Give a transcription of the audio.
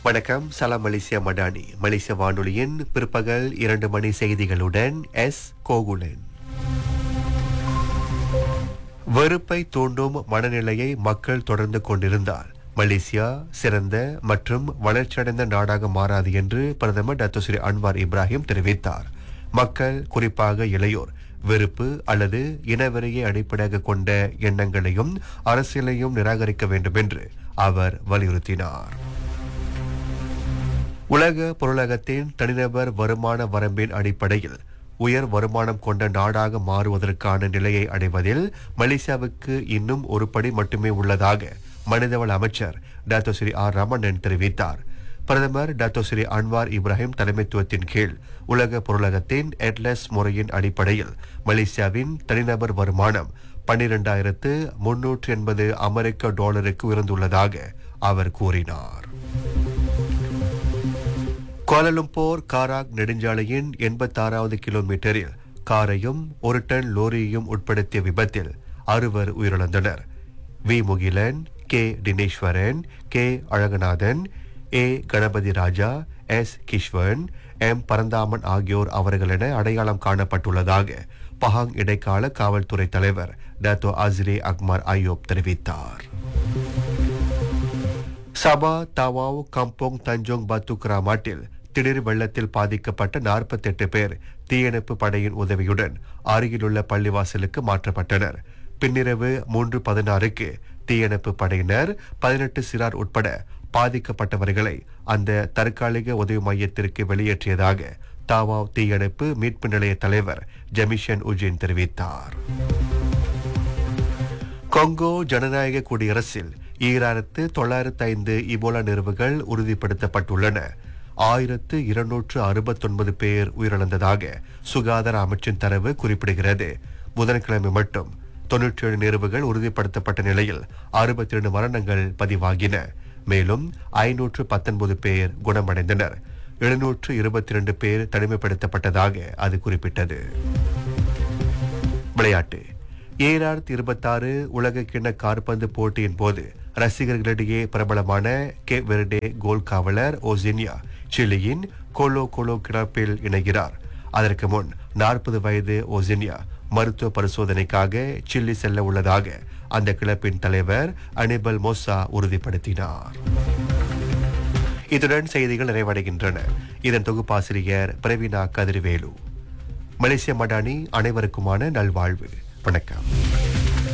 வணக்கம் சலாம் மலேசியா மடானி மலேசிய வானொலியின் பிற்பகல் இரண்டு மணி செய்திகளுடன் எஸ் கோகுலன் வெறுப்பை தூண்டும் மனநிலையை மக்கள் தொடர்ந்து கொண்டிருந்தால் மலேசியா சிறந்த மற்றும் வளர்ச்சியடைந்த நாடாக மாறாது என்று பிரதமர் டாக்டர் ஸ்ரீ அன்வார் இப்ராஹிம் தெரிவித்தார் மக்கள் குறிப்பாக இளையோர் வெறுப்பு அல்லது இனவெறியை அடிப்படையாக கொண்ட எண்ணங்களையும் அரசியலையும் நிராகரிக்க வேண்டும் என்று அவர் வலியுறுத்தினார் உலக பொருளகத்தின் தனிநபர் வருமான வரம்பின் அடிப்படையில் உயர் வருமானம் கொண்ட நாடாக மாறுவதற்கான நிலையை அடைவதில் மலேசியாவுக்கு இன்னும் ஒரு படி மட்டுமே உள்ளதாக மனிதவள அமைச்சர் டாக்டர் ஸ்ரீ ஆர் ரமணன் தெரிவித்தார் பிரதமர் டாக்டர் ஸ்ரீ அன்வார் இப்ராஹிம் தலைமைத்துவத்தின் கீழ் உலக பொருளகத்தின் எட்லஸ் முறையின் அடிப்படையில் மலேசியாவின் தனிநபர் வருமானம் பன்னிரெண்டாயிரத்து முன்னூற்று எண்பது அமெரிக்க டாலருக்கு உயர்ந்துள்ளதாக அவர் கூறினார் கோலலும்போர் காராக் நெடுஞ்சாலையின் எண்பத்தாறாவது கிலோமீட்டரில் காரையும் ஒரு டன் லோரியையும் உட்படுத்திய விபத்தில் அறுவர் உயிரிழந்தனர் V Mugilan K Dineswaran K Alaganathan A Ganapathi Raja S Kishvan M Paranthaman ஆகியோர் அவர்களென அடையாளம் காணப்பட்டுள்ளதாக பஹாங் இடைக்கால காவல்துறை தலைவர் டாத்தோ அஸ்ரே அக்மார் அய்யோப் தெரிவித்தார் சபா தவாவ் கம்போங் தஞ்சோங் பத்து கிராமத்தில் திடீர் வெள்ளத்தில் பாதிக்கப்பட்ட 48 பேர் தீயணைப்பு படையின் உதவியுடன் அருகிலுள்ள பள்ளிவாசலுக்கு மாற்றப்பட்டனர் பின்னிரவு மூன்று பதினாறுக்கு தீயணைப்பு படையினர் பதினெட்டு சிறார் உட்பட பாதிக்கப்பட்டவர்களை அந்த தற்காலிக உதவி மையத்திற்கு வெளியேற்றியதாக தாவாவ் தீயணைப்பு மீட்பு நிலைய தலைவர் ஜமிஷன் உஜின் தெரிவித்தார் கொங்கோ ஜனநாயக குடியரசில் ஈராயிரத்து தொள்ளாயிரத்து ஐந்து இபோலா நிறுவுகள் உறுதிப்படுத்தப்பட்டுள்ளன ஆயிரத்து இருநூற்று அறுபத்தொன்பது பேர் உயிரிழந்ததாக சுகாதார அமைச்சின் தரவு குறிப்பிடுகிறது புதன்கிழமை மட்டும் தொன்னூற்றி ஏழு நிறுவுகள் உறுதிப்படுத்தப்பட்ட நிலையில் அறுபத்தி இரண்டு மரணங்கள் பதிவாகின மேலும் ஐநூற்று பத்தொன்பது பேர் குணமடைந்தனர் எழுநூற்று இருபத்தி இரண்டு பேர் தனிமைப்படுத்தப்பட்டதாக அது குறிப்பிட்டது விளையாட்டு ஏழாயிரத்தி இருபத்தாறு உலக கிண்ண காற்பந்து போட்டியின் போது ரசிகர்களிடையே பிரபலமான கே வெர்டே கோல் காவலர் ஓசினியா சிலியின் கோலோ கோலோ கிளப்பில் இணைகிறார் அதற்கு முன் நாற்பது வயது ஓசினியா மருத்துவ பரிசோதனைக்காக சில்லி செல்ல உள்ளதாக அந்த கிளப்பின் தலைவர் அனிபல் மோசா உறுதிப்படுத்தினார் இத்துடன் செய்திகள் நிறைவடைகின்றன இதன் தொகுப்பாசிரியர் பிரவீனா கதிர்வேலு மலேசிய மடானி அனைவருக்குமான நல்வாழ்வு வணக்கம்